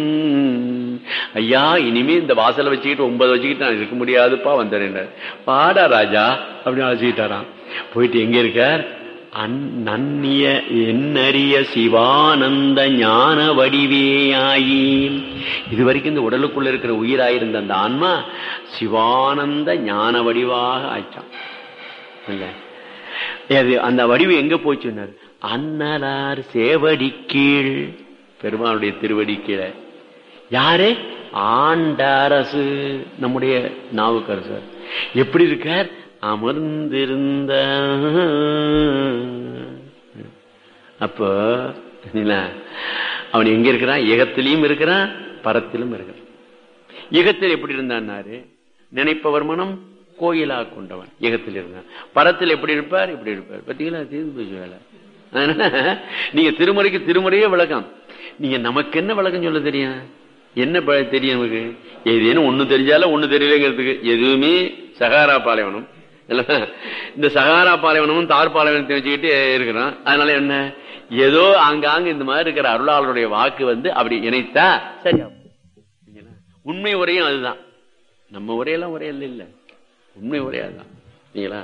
ஐயா இனிமே இந்த வாசலை வச்சுக்கிட்டு ஒன்பது வச்சுக்கிட்டு நான் இருக்க முடியாதுப்பா வந்தேன் பாடா ராஜா அப்படின்னு அழைச்சிக்கிட்டாராம் போயிட்டு எங்க இருக்கார் நன்னிய என்னறிய சிவானந்த ஞான வடிவேயாயி இது வரைக்கும் இந்த உடலுக்குள்ள இருக்கிற உயிராயிருந்த அந்த ஆன்மா சிவானந்த ஞான வடிவாக ஆச்சான் இல்ல அது அந்த வடிவு எங்க போச்சுன்னாரு அன்னலார் சேவடி கீழ் பெருமானுடைய திருவடி கீழே யாரு ஆண்டாரசு நம்முடைய நாவுக்கரசர் எப்படி இருக்கார் அமர்ந்திருந்த அப்போ அவன் எங்க இருக்கிறான் ஏகத்திலையும் இருக்கிறான் பரத்திலும் இருக்கிறான் யுகத்தில் எப்படி இருந்தான்னாரு நினைப்பவர் மனம் கோயிலா கொண்டவன் யுகத்தில் இருந்தான் பரத்தில் எப்படி இருப்பார் இப்படி இருப்பார் பார்த்தீங்களா தீர்ந்து போச்சு வேலை நீங்க திருமுறைக்கு திருமுறையே விளக்கம் நீங்க நமக்கு என்ன விளக்கம் சொல்ல தெரியும் என்ன தெரியும் நமக்கு ஏதேனும் ஒண்ணு தெரிஞ்சாலும் ஒண்ணு தெரியலங்கிறதுக்கு எதுவுமே சகாரா பாலைவனம் இந்த சகாரா பாலைவனமும் தார் பாலைவனத்தை வச்சுக்கிட்டு இருக்கிறோம் அதனால என்ன ஏதோ ஆங்காங்க இந்த மாதிரி இருக்கிற அருளாளருடைய வாக்கு வந்து அப்படி இணைத்தா சரியா உண்மை உரையும் அதுதான் நம்ம உரையெல்லாம் உரையல்ல இல்ல உண்மை உரையா அதுதான் நீங்களா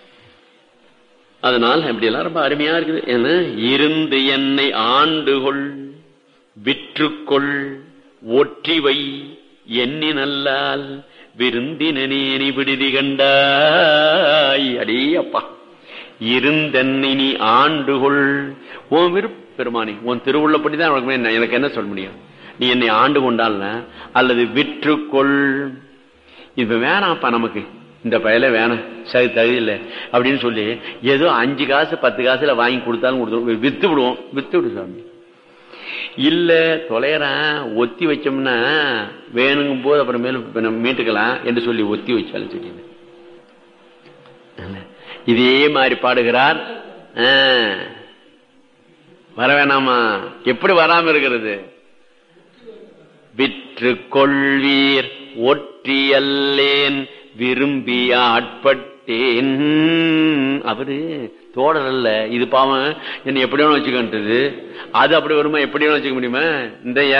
அதனால் அப்படி எல்லாம் ரொம்ப அருமையா இருக்குது ஏன்னா இருந்து என்னை ஆண்டுகொள் விற்றுக்கொள் ஒற்றிவை எண்ணி நல்லால் விருந்தினேனி விடுதி கண்டாய் அடே அப்பா இருந்தென்னை நீ ஆண்டுகொள் உன் விருப்ப பெருமானி உன் திருவுள்ளப்படிதான் உனக்கு எனக்கு என்ன சொல்ல முடியும் நீ என்னை ஆண்டு கொண்டால் அல்லது விற்றுக்கொள் இப்ப வேணாம்ப்பா நமக்கு இந்த பயல வேணாம் சரி தகுதியில்ல அப்படின்னு சொல்லி ஏதோ அஞ்சு காசு பத்து காசுல வாங்கி கொடுத்தாலும் கொடுத்துருவோம் வித்து விடுவோம் வித்து விடு சாமி இல்ல தொலைறான் ஒத்தி வச்சோம்னா வேணுங்கும் போது அப்புறம் மேலும் மீட்டுக்கலாம் என்று சொல்லி ஒத்தி வச்சாலும் சரி இதே மாதிரி பாடுகிறார் வர வேணாமா எப்படி வராம இருக்கிறது விற்று கொள்வீர் ஒற்றியல்லேன் விரும்பி ஆட்பட்டேன் அவரு தோழர் அல்ல இது பாவம் என்ன எப்படி வேணும் வச்சுக்கின்றது அது அப்படி வருமா எப்படி வேணும் வச்சுக்க முடியுமா இந்த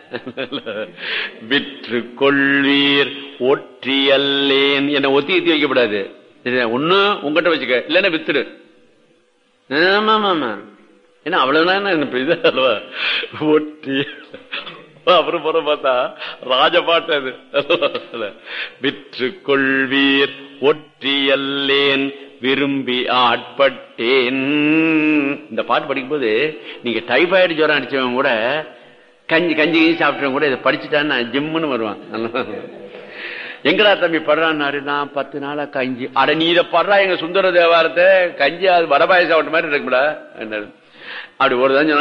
விற்று கொள்வீர் ஒற்றியல்லேன் என்ன ஒத்தி ஏத்தி வைக்கப்படாது ஒண்ணு உங்ககிட்ட வச்சுக்க இல்லன்னா வித்துடு ஆமா ஆமா ஏன்னா அவ்வளவுதான் இது அல்லவா ஒற்றி அப்புறம் புற பார்த்தா ராஜபாட்டு அது விற்று கொள்வீர் ஒற்றியல்லேன் விரும்பி ஆட்பட்டேன் இந்த பாட்டு படிக்கும்போது நீங்க டைபாய்டு ஜுரம் அடிச்சவங்க கூட கஞ்சி கஞ்சி கஞ்சி சாப்பிட்டவங்க கூட இதை படிச்சுட்டான்னா ஜிம்முன்னு வருவான் எங்கடா தம்பி படுறான்னாரு நான் பத்து நாளா கஞ்சி அட நீ இதை படுறா எங்க சுந்தர தேவாரத்தை கஞ்சி அது வடபாய சாப்பிட்ட மாதிரி இருக்கும்டா அப்படி ஒரு தான்